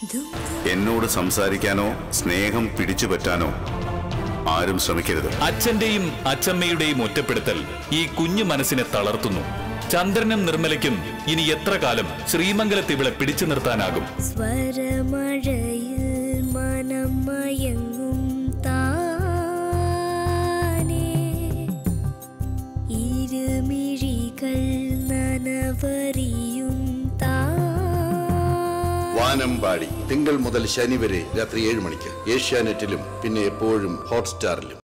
എന്നോട് സംസാരിക്കാനോ സ്നേഹം പിടിച്ചു പറ്റാനോ ആരും ശ്രമിക്കരുത് അച്ഛന്റെയും അച്ഛമ്മയുടെയും ഒറ്റപ്പെടുത്തൽ ഈ കുഞ്ഞു മനസ്സിനെ തളർത്തുന്നു ചന്ദ്രനും നിർമ്മലയ്ക്കും ഇനി എത്ര കാലം ശ്രീമംഗലത്ത് ഇവളെ പിടിച്ചു നിർത്താനാകും സ്വരമഴയിൽ മനം മയങ്ങും താനേ ഇരുമിഴികൾ നനവറിയും താ വാനമ്പാടി തിങ്കൾ മുതൽ ശനി വരെ രാത്രി ഏഴ് മണിക്ക് ഏഷ്യാനെറ്റിലും പിന്നെ എപ്പോഴും ഹോട്ട്സ്റ്റാറിലും